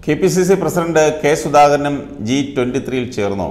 K P C C president K സുധാകരനും G twenty ത്രീയിൽ ചേർന്നോ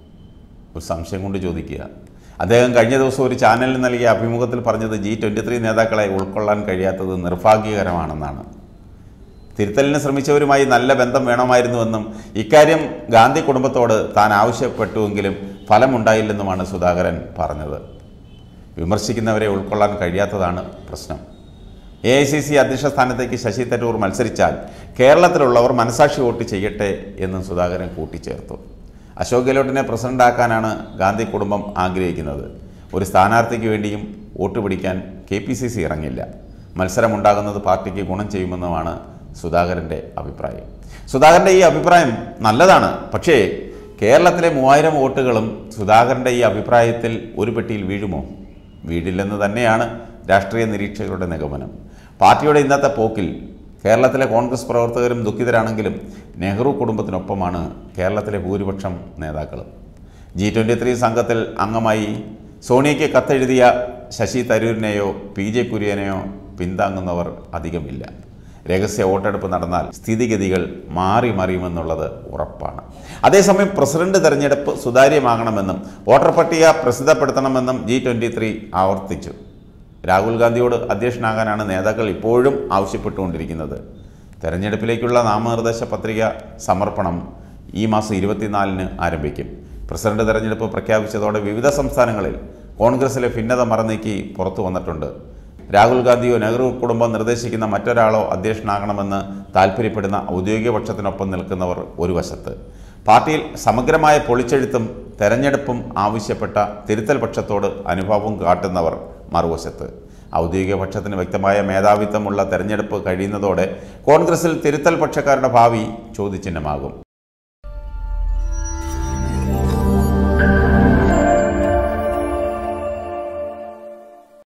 ഒരു സംശയം കൊണ്ട് ചോദിക്കുക അദ്ദേഹം കഴിഞ്ഞ ദിവസം ഒരു ചാനലിന് നൽകിയ അഭിമുഖത്തിൽ പറഞ്ഞത് ജി ട്വൻ്റി ത്രീ നേതാക്കളെ ഉൾക്കൊള്ളാൻ കഴിയാത്തത് നിർഭാഗ്യകരമാണെന്നാണ് തിരുത്തലിന് ശ്രമിച്ചവരുമായി നല്ല ബന്ധം വേണമായിരുന്നുവെന്നും ഇക്കാര്യം ഗാന്ധി കുടുംബത്തോട് താൻ ആവശ്യപ്പെട്ടുവെങ്കിലും ഫലമുണ്ടായില്ലെന്നുമാണ് സുധാകരൻ പറഞ്ഞത് വിമർശിക്കുന്നവരെ ഉൾക്കൊള്ളാൻ കഴിയാത്തതാണ് പ്രശ്നം എ ഐ സി സി അധ്യക്ഷ സ്ഥാനത്തേക്ക് ശശി തരൂർ മത്സരിച്ചാൽ കേരളത്തിലുള്ളവർ മനസാക്ഷി വോട്ട് ചെയ്യട്ടെ എന്നും സുധാകരൻ കൂട്ടിച്ചേർത്തു അശോക് ഗെഹ്ലോട്ടിനെ പ്രസിഡന്റാക്കാനാണ് ഗാന്ധി കുടുംബം ആഗ്രഹിക്കുന്നത് ഒരു സ്ഥാനാർത്ഥിക്ക് വേണ്ടിയും വോട്ട് പിടിക്കാൻ കെ പി സി സി ഇറങ്ങില്ല മത്സരമുണ്ടാകുന്നത് പാർട്ടിക്ക് ഗുണം ചെയ്യുമെന്നുമാണ് സുധാകരൻ്റെ അഭിപ്രായം സുധാകരൻ്റെ ഈ അഭിപ്രായം നല്ലതാണ് പക്ഷേ കേരളത്തിലെ മൂവായിരം വോട്ടുകളും സുധാകരൻ്റെ ഈ അഭിപ്രായത്തിൽ ഒരു പെട്ടിയിൽ വീഴുമോ വീഴില്ലെന്ന് തന്നെയാണ് രാഷ്ട്രീയ നിരീക്ഷകരുടെ നിഗമനം പാർട്ടിയുടെ ഇന്നത്തെ പോക്കിൽ കേരളത്തിലെ കോൺഗ്രസ് പ്രവർത്തകരും ദുഃഖിതരാണെങ്കിലും നെഹ്റു കുടുംബത്തിനൊപ്പമാണ് കേരളത്തിലെ ഭൂരിപക്ഷം നേതാക്കളും ജി ട്വൻ്റി ത്രീ സംഘത്തിൽ അംഗമായി സോണിയയ്ക്ക് കത്തെഴുതിയ ശശി തരൂരിനെയോ പി ജെ കുര്യനെയോ പിന്താങ്ങുന്നവർ അധികമില്ല രഹസ്യ വോട്ടെടുപ്പ് നടന്നാൽ സ്ഥിതിഗതികൾ മാറി മറിയുമെന്നുള്ളത് ഉറപ്പാണ് അതേസമയം പ്രസിഡന്റ് തെരഞ്ഞെടുപ്പ് സുതാര്യമാകണമെന്നും വോട്ടർ പട്ടിക പ്രസിദ്ധപ്പെടുത്തണമെന്നും ജി ട്വൻ്റി ത്രീ ആവർത്തിച്ചു രാഹുൽ ഗാന്ധിയോട് അധ്യക്ഷനാകാനാണ് നേതാക്കൾ ഇപ്പോഴും ആവശ്യപ്പെട്ടുകൊണ്ടിരിക്കുന്നത് തെരഞ്ഞെടുപ്പിലേക്കുള്ള നാമനിർദ്ദേശ പത്രിക സമർപ്പണം ഈ മാസം ഇരുപത്തിനാലിന് ആരംഭിക്കും പ്രസിഡന്റ് തെരഞ്ഞെടുപ്പ് പ്രഖ്യാപിച്ചതോടെ വിവിധ സംസ്ഥാനങ്ങളിൽ കോൺഗ്രസിലെ ഭിന്നത മറനീക്കി പുറത്തു വന്നിട്ടുണ്ട് രാഹുൽ ഗാന്ധിയോ നെഹ്റു കുടുംബം നിർദ്ദേശിക്കുന്ന മറ്റൊരാളോ അധ്യക്ഷനാകണമെന്ന് താൽപ്പര്യപ്പെടുന്ന ഔദ്യോഗിക പക്ഷത്തിനൊപ്പം നിൽക്കുന്നവർ ഒരു വശത്ത് പാർട്ടിയിൽ സമഗ്രമായ പൊളിച്ചെഴുത്തും തെരഞ്ഞെടുപ്പും ആവശ്യപ്പെട്ട തിരുത്തൽ പക്ഷത്തോട് അനുഭാവം കാട്ടുന്നവർ മറുവശത്ത് ഔദ്യോഗിക പക്ഷത്തിന് വ്യക്തമായ മേധാവിത്വമുള്ള തെരഞ്ഞെടുപ്പ് കഴിയുന്നതോടെ കോൺഗ്രസിൽ തിരുത്തൽ പക്ഷക്കാരുടെ ഭാവി ചോദ്യചിഹ്നമാകും